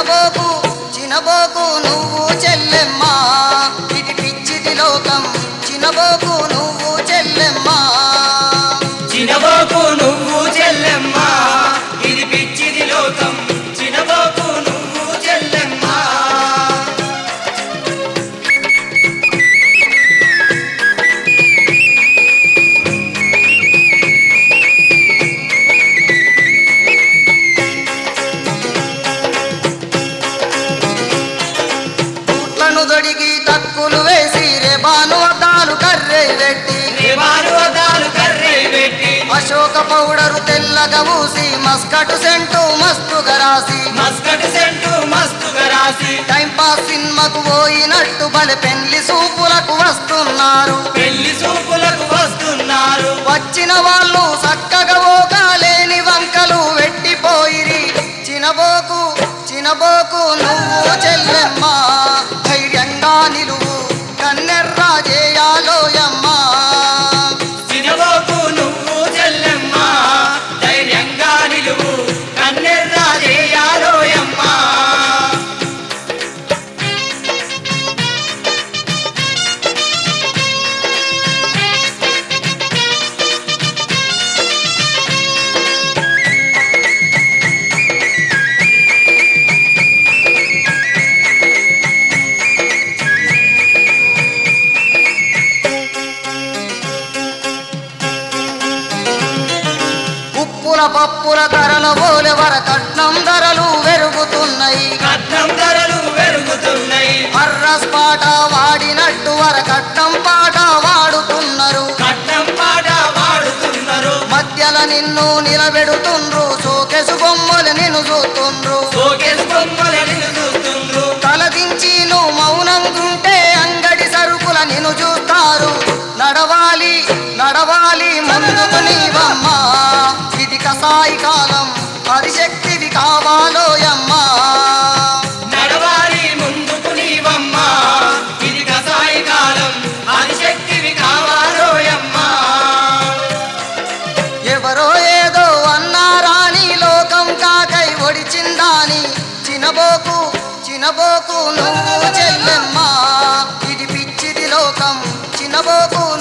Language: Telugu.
చినబోకు చినబోకు నువ్వు చెల్లెమ్మా ఇది పిచ్చిది లోకం చినబోకు నువ్వు చెల్లెమ్మా చినబోకు నువ్వు చెల్లెమ్మ ఇది పిచ్చిది లోకం చినబోకు నువ్వు చెల్లెమ్మ పుట్లను దొడిగి తక్కులు వేసి రేబాను అద్దాలు కర్రే పెట్టి రేవారు అద్దాలు కర్రే పెట్టి అశోక పౌడరు తెల్లగా ఊసి మస్కటు సెంటు మస్తుగా రాసి మస్కట్ సెంటు మస్తుగా రాసి టైం పాస్ సినిమాకు పోయినట్టు బలి పెళ్లి సూపులకు వస్తున్నారు పెళ్లి చూపులకు వస్తున్నారు వచ్చిన వాళ్ళు చక్కగా ఓకాలేని వంకలు వెట్టిపోయిరి చినబోకు చినబోకు నువ్వు చెల్లెమ్మా ధైర్యంగా నిలువు కన్నెర్రా చేయాలోయమ్మా చినబోకు నువ్వు చెల్లెమ్మ ధైర్యంగా నిలువు కన్నెర్రా చేయాలోయమ్మా ఉప్పుల పప్పుల ధరల ఓలె వర కట్నం ధరలు పెరుగుతున్నాయి కట్నం ధరలు పెరుగుతున్నాయి అర్రస్ పాట వాడినట్టు వర కట్నం పాట వాడుతున్నారు కట్నం పాట వాడుతున్నారు మధ్యల నిన్ను నిలబెడుతుండ్రు సోకెసు బొమ్మలు నిన్ను చూస్తుండ్రు సోకేసు బొమ్మలని చూస్తుండ్రు తలదించి నువ్వు మౌనంగుంటే అంగడి సరుకుల నిన్ను చూస్తారు నడవాలి నడవాలి ముందుకు నీవమ్మా ఇది కసాయి కాలం హరిశక్తివి కావాలోయమ్మా నడవాలి ముందుకు నీవమ్మా ఇది కసాయి కాలం ఆదిశక్తివి కావాలోయమ్మా ఎవరో ఏదో అన్నారాని లోకం కాకై ఒడిచిందాని చినబోకు చినబోకు నువ్వు చెల్లెమ్మా ఇది పిచ్చిది లోకం చినబోకు